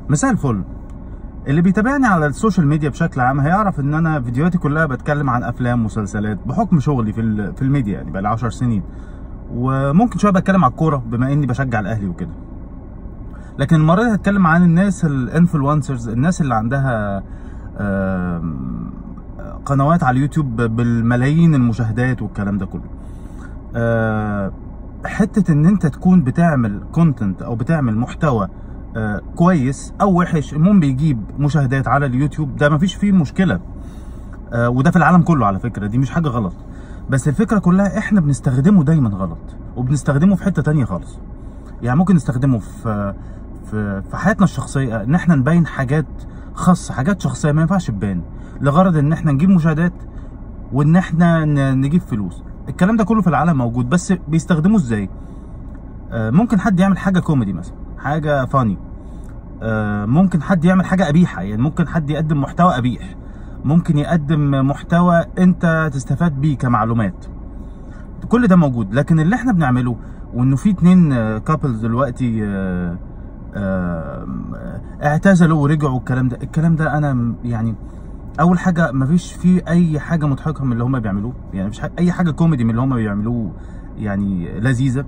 مساء الفل اللي بيتابعني على السوشيال ميديا بشكل عام هيعرف ان انا فيديوهاتي كلها بتكلم عن افلام ومسلسلات بحكم شغلي في ال- في الميديا يعني بقى 10 سنين وممكن شويه بتكلم على الكوره بما اني بشجع الاهلي وكده لكن المره دي هتكلم عن الناس الانفلونسرز الناس اللي عندها آم، قنوات على اليوتيوب بالملايين المشاهدات والكلام ده كله آه، حته ان انت تكون بتعمل كونتنت او بتعمل محتوى آه، كويس او وحش المهم بيجيب مشاهدات على اليوتيوب ده مفيش فيه مشكله آه، وده في العالم كله على فكره دي مش حاجه غلط بس الفكره كلها احنا بنستخدمه دايما غلط وبنستخدمه في حته تانية خالص يعني ممكن نستخدمه في في في حياتنا الشخصيه ان احنا نبين حاجات خاصه حاجات شخصيه ما ينفعش تبان لغرض ان احنا نجيب مشاهدات وان احنا ن- نجيب فلوس الكلام ده كله في العالم موجود بس بيستخدموه ازاي آه، ممكن حد يعمل حاجه كوميدي مثلا حاجه فاني ممكن حد يعمل حاجه قبيحه يعني ممكن حد يقدم محتوى قبيح ممكن يقدم محتوى انت تستفاد بيه كمعلومات كل ده موجود لكن اللي احنا بنعمله وانه في اتنين كابلز دلوقتي آه، آه، اعتزلوا ورجعوا والكلام ده الكلام ده انا م- يعني اول حاجه مفيش فيه اي حاجه مضحكه من اللي هم بيعملوه يعني مفيش حاجة اي حاجه كوميدي من اللي هم بيعملوه يعني لذيذه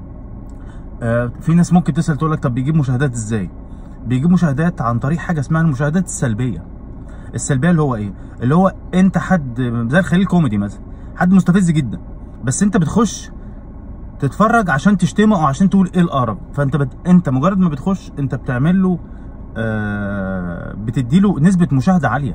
آه، في ناس ممكن تسال تقول لك طب بيجيب مشاهدات ازاي بيجيب مشاهدات عن طريق حاجه اسمها المشاهدات السلبيه السلبيه اللي هو ايه اللي هو انت حد زي الخليل كوميدي مثلا حد مستفز جدا بس انت بتخش تتفرج عشان تشتمه او عشان تقول ايه القرف فانت بت... انت مجرد ما بتخش انت بتعمل له آه... بتدي له نسبه مشاهده عاليه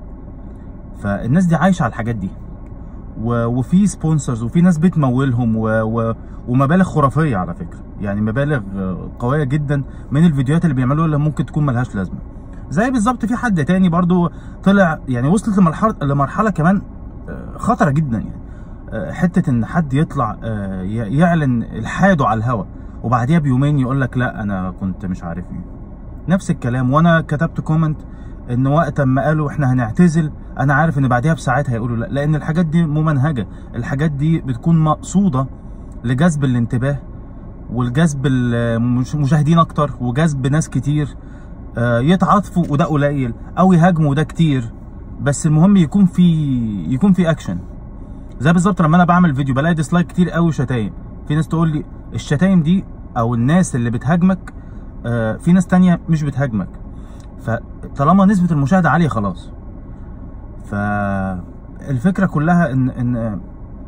فالناس دي عايشه على الحاجات دي و... وفي سبونسرز وفي ناس بتمولهم و... و... ومبالغ خرافيه على فكره يعني مبالغ آه، قويه جدا من الفيديوهات اللي بيعملوها اللي ممكن تكون ملهاش لازمه زي بالظبط في حد تاني برضو طلع يعني وصلت لمرحله لمرحله كمان آه، خطره جدا يعني آه، حته ان حد يطلع آه، ي- يعلن الحاده على الهوا وبعديها بيومين يقول لك لا انا كنت مش عارف ايه نفس الكلام وانا كتبت كومنت ان وقت ما قالوا احنا هنعتزل انا عارف ان بعديها بساعات هيقولوا لا لان الحاجات دي ممنهجه الحاجات دي بتكون مقصوده لجذب الانتباه والجذب المشاهدين اكتر وجذب ناس كتير آه، يتعاطفوا وده قليل او يهاجموا وده كتير بس المهم يكون في يكون في اكشن زي بالظبط لما انا بعمل فيديو بلاقي ديسلايك كتير قوي شتايم في ناس تقول لي الشتايم دي او الناس اللي بتهاجمك آه، في ناس تانية مش بتهاجمك فطالما نسبة المشاهدة عالية خلاص فالفكرة كلها ان ان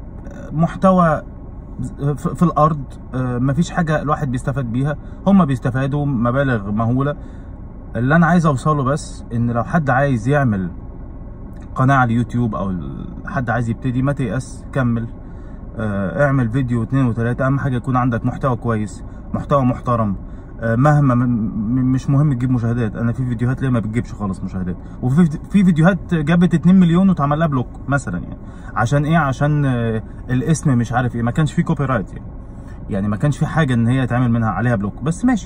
محتوى في في الارض آه، مفيش حاجة الواحد بيستفاد بيها هم بيستفادوا مبالغ مهولة اللي انا عايز اوصله بس ان لو حد عايز يعمل قناة على اليوتيوب او ال- حد عايز يبتدي ما تيأس كمل آه، اعمل فيديو اتنين وتلاتة اهم حاجة يكون عندك محتوى كويس محتوى محترم آه، مهما م- م- مش مهم تجيب مشاهدات انا في فيديوهات ليه ما بتجيبش خالص مشاهدات وفي في فيديوهات جابت 2 مليون واتعمل لها بلوك مثلا يعني عشان ايه عشان آه، الاسم مش عارف ايه ما كانش فيه كوبي رايت يعني يعني ما كانش في حاجه ان هي يتعمل منها عليها بلوك بس ماشي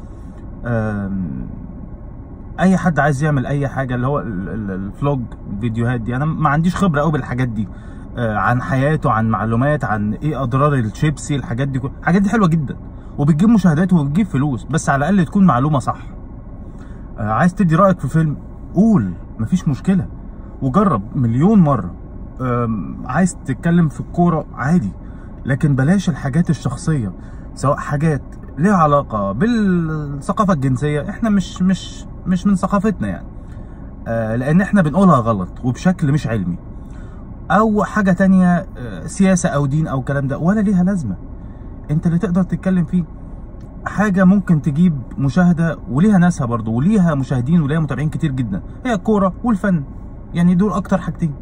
آم، اي حد عايز يعمل اي حاجه اللي هو ال- ال- الفلوج الفيديوهات دي انا ما عنديش خبره قوي بالحاجات دي آه، عن حياته عن معلومات عن ايه اضرار الشيبسي الحاجات دي كل- الحاجات دي حلوه جدا وبتجيب مشاهدات وبتجيب فلوس بس على الاقل تكون معلومه صح آه، عايز تدي رايك في فيلم قول مفيش مشكله وجرب مليون مره آم، عايز تتكلم في الكوره عادي لكن بلاش الحاجات الشخصيه سواء حاجات ليها علاقه بالثقافه الجنسيه احنا مش مش مش من ثقافتنا يعني آه، لان احنا بنقولها غلط وبشكل مش علمي او حاجه تانية آه، سياسه او دين او كلام ده ولا ليها لازمه انت اللي تقدر تتكلم فيه حاجه ممكن تجيب مشاهده وليها ناسها برضو وليها مشاهدين وليها متابعين كتير جدا هي الكوره والفن يعني دول اكتر حاجتين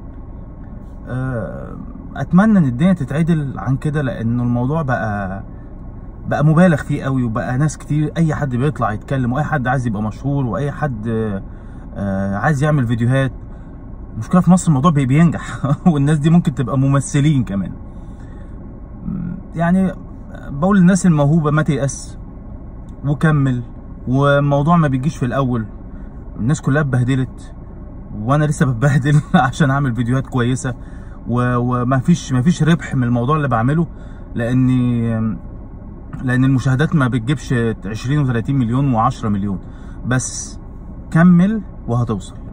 آه، اتمنى ان الدنيا تتعدل عن كده لان الموضوع بقى بقى مبالغ فيه قوي وبقى ناس كتير اي حد بيطلع يتكلم واي حد عايز يبقى مشهور واي حد آه، آه، عايز يعمل فيديوهات المشكله في مصر الموضوع بي- بينجح والناس دي ممكن تبقى ممثلين كمان م، يعني بقول للناس الموهوبه ما تيأس وكمل والموضوع ما بيجيش في الاول الناس كلها اتبهدلت وانا لسه بتبهدل عشان اعمل فيديوهات كويسه و- وما فيش ما فيش ربح من الموضوع اللي بعمله لاني لان المشاهدات ما بتجيبش 20 و30 مليون و10 مليون بس كمل وهتوصل